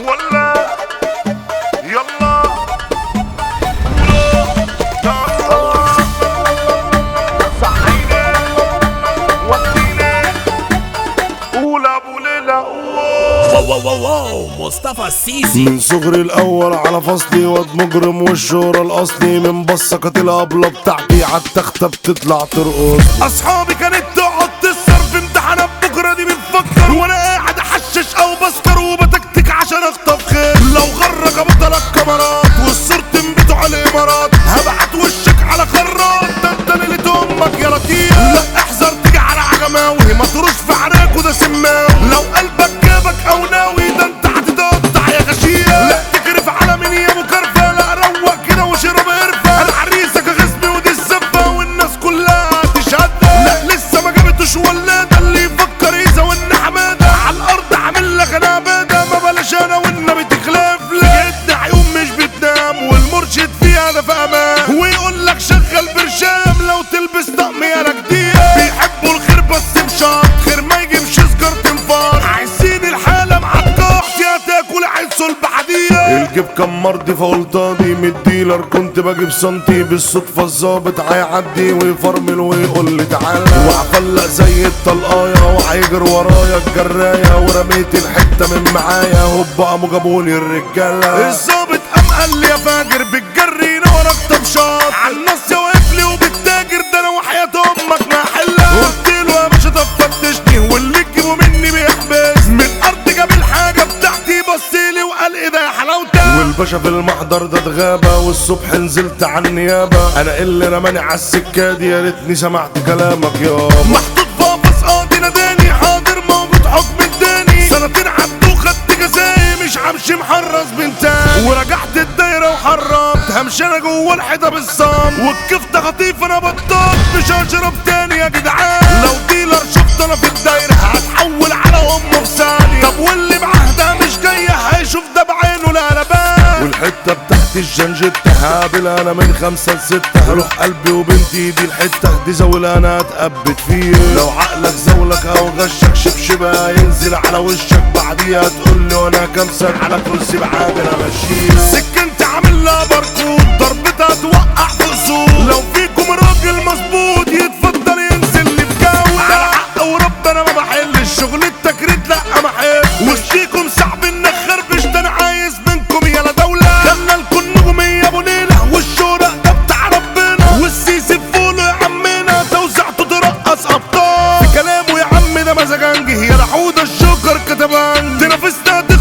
ولا يلا صحينا ودينا قول ابو ليلى واو واو واو واو مصطفى السيسي من صغري الاول على فصلي واد مجرم والشهرة الاصلي من بصة الابلة بتاعتي عالتختة بتطلع ترقص اصحابي كانت تقعد تسهر في امتحانات بكره دي بتفكر وانا قاعد احشش او بسكر وبتكتك عشان اخطف خير لو غرك ابطل الكاميرات والصورة تنبتوا على الامارات هبعت وشك على خراط ده انت ليلة امك يا لطيف لا احذر تيجي على عجماوي ما تروش في عراك وده سماوي لو قلبك جابك او ناوي ده انت هتتقطع يا غشية لا تكرف على مين يا مكرفة لا روق كده وشرب قرفة انا عريسك غصبي ودي الزبة والناس كلها تشهد لا لسه ما جابتوش ولاده اللي يفكر يزود حماده على الارض عامل لك انا ابدا ما بلاش انا والنبي تخلاف لا جد عيون مش بتنام والمرشد فيها ده في امان ويقول لك شغل برشام لو تلبس طقم يا رجديه بيحبوا الخير بس بشرط خير ما يجيبش سجارة تنفار عايزين الحالة معكوح يا تاكل عين صلب حديد الجيب كان مرضي فقلطاني من الديلر كنت بجيب سنتي بالصدفة الظابط هيعدي ويفرمل ويقول لي تعالى وهفلق زي الطلقاية وهيجر ورايا الجراية ورميت الحتة من معايا هوب قاموا جابولي الرجالة الظابط قام قال لي يا فاجر بتجري نورك طبشات على النص يا وقفلي وبتتاجر ده انا وحياة امك ما حلها قلت له يا باشا طب فتشني واللي تجيبه مني بيحبس من الارض جاب الحاجة بتاعتي بصيلي وقال ايه ده يا حلاوتك والباشا في المحضر ده اتغابة والصبح نزلت على النيابة انا اللي رماني على السكة دي يا ريتني سمعت كلامك يابا محطوط فاقص قاضي ناداني حاضر موجود حكم الداني سنتين عدوا خدت جزاي مش همشي محرص بنتان ورجعت الدايرة وحرمت همشي انا جوه الحيطة بالصام والكفتة خطيف انا بطلت مش هشرب تاني يا جدعان لو ديلر شفت انا في الدايرة هتحول على امه في ثانية طب واللي بعهدها مش جاية هيشوف ده بعينه لا لا بان والحتة بتاعت الجنجتة هقابل انا من خمسة لستة هروح قلبي وبنتي دي الحتة دي زول انا اتقبت فيه لو عقلك زولك او غشك شبشبة ينزل على وشك بعديها تقول لي وانا كمسك على كرسي بعامل امشيه سكنت عامل لها باركود ضربتها توقع في اصول لو فيكم راجل مظبوط يتفضل ينزل لي في جو على حق وربنا ما بحلش شغل التكريت لا ما حل وشيكم صعب انك خربش ده انا عايز منكم يلا دولة خلنا الكل نجومية ابو ليلة والشهرة ده بتاع ربنا والسيسي فولو يا عمنا توزعته ترقص ابطال في كلامه يا عم ده مزاجنجي يا حوده الشكر كتبان تنافسنا